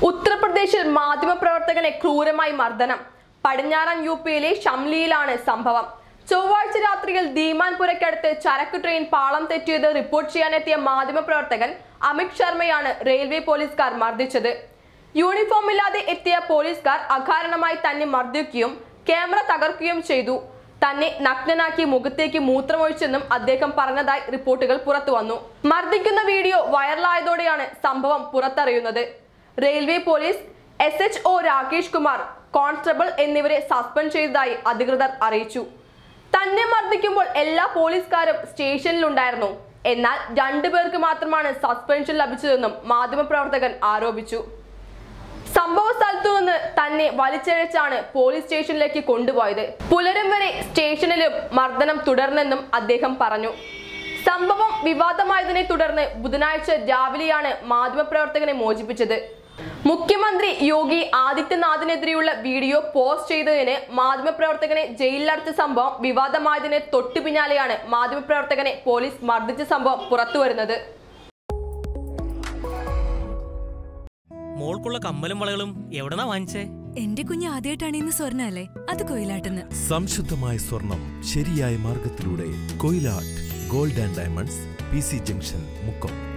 ഉത്തർപ്രദേശിൽ മാധ്യമപ്രവർത്തകനെ ക്രൂരമായി മർദ്ദനം പടിഞ്ഞാറൻ യു പിയിലെ ഷംലിയിലാണ് സംഭവം ചൊവ്വാഴ്ച രാത്രിയിൽ ദീമാൻപുരയ്ക്കടുത്ത് ചരക്ക് ട്രെയിൻ പാളം തെറ്റിയത് റിപ്പോർട്ട് ചെയ്യാനെത്തിയ മാധ്യമപ്രവർത്തകൻ അമിത് ശർമ്മയാണ് റെയിൽവേ പോലീസുകാർ മർദ്ദിച്ചത് യൂണിഫോമില്ലാതെ എത്തിയ പോലീസുകാർ അകാരണമായി തന്നെ മർദ്ദിക്കുകയും ക്യാമറ തകർക്കുകയും ചെയ്തു തന്നെ നഗ്നനാക്കി മുഖത്തേക്ക് മൂത്രമൊഴിച്ചെന്നും അദ്ദേഹം പറഞ്ഞതായി റിപ്പോർട്ടുകൾ പുറത്തു വന്നു മർദ്ദിക്കുന്ന വീഡിയോ വൈറലായതോടെയാണ് സംഭവം പുറത്തറിയുന്നത് railway police S H O Rakesh Kumar constable എന്നിവരെ സസ്പെൻഡ് ചെയ്തതായി അധികൃതർ അറിയിച്ചു തന്നെ മർദ്ദിക്കുമ്പോൾ എല്ലാ പോലീസുകാരും സ്റ്റേഷനിലുണ്ടായിരുന്നു എന്നാൽ രണ്ടുപേർക്ക് മാത്രമാണ് സസ്പെൻഷൻ ലഭിച്ചതെന്നും മാധ്യമപ്രവർത്തകൻ ആരോപിച്ചു സംഭവ സ്ഥലത്തു നിന്ന് തന്നെ വലിച്ചിഴച്ചാണ് പോലീസ് സ്റ്റേഷനിലേക്ക് കൊണ്ടുപോയത് പുലരും വരെ സ്റ്റേഷനിലും മർദ്ദനം തുടർന്നെന്നും അദ്ദേഹം പറഞ്ഞു സംഭവം വിവാദമായതിനെ തുടർന്ന് ബുധനാഴ്ച രാവിലെയാണ് മാധ്യമപ്രവർത്തകനെ മോചിപ്പിച്ചത് മുഖ്യമന്ത്രി യോഗി ആദിത്യനാഥിനെതിരെയുള്ള വീഡിയോ പോസ്റ്റ് ചെയ്തതിന് മാധ്യമപ്രവർത്തകനെ ജയിലിലടച്ച സംഭവം വിവാദമായതിന് തൊട്ടു പിന്നാലെയാണ് മാധ്യമപ്രവർത്തകനെ പോലീസ് മർദ്ദിച്ച സംഭവം പുറത്തുവരുന്നത് മോൾക്കുള്ള കമ്മലും വളകളും എവിടെന്നാ വാങ്ങിച്ചേ എന്റെ കുഞ്ഞ് ആദ്യമായിട്ടാണ് ഇന്ന് സ്വർണ്ണ അല്ലേ അത് കൊയിലാട്ടെന്ന് സംശുദ്ധമായ സ്വർണം ശരിയായ മാർഗത്തിലൂടെ Koyilatt gold and diamonds P C junction Mukkam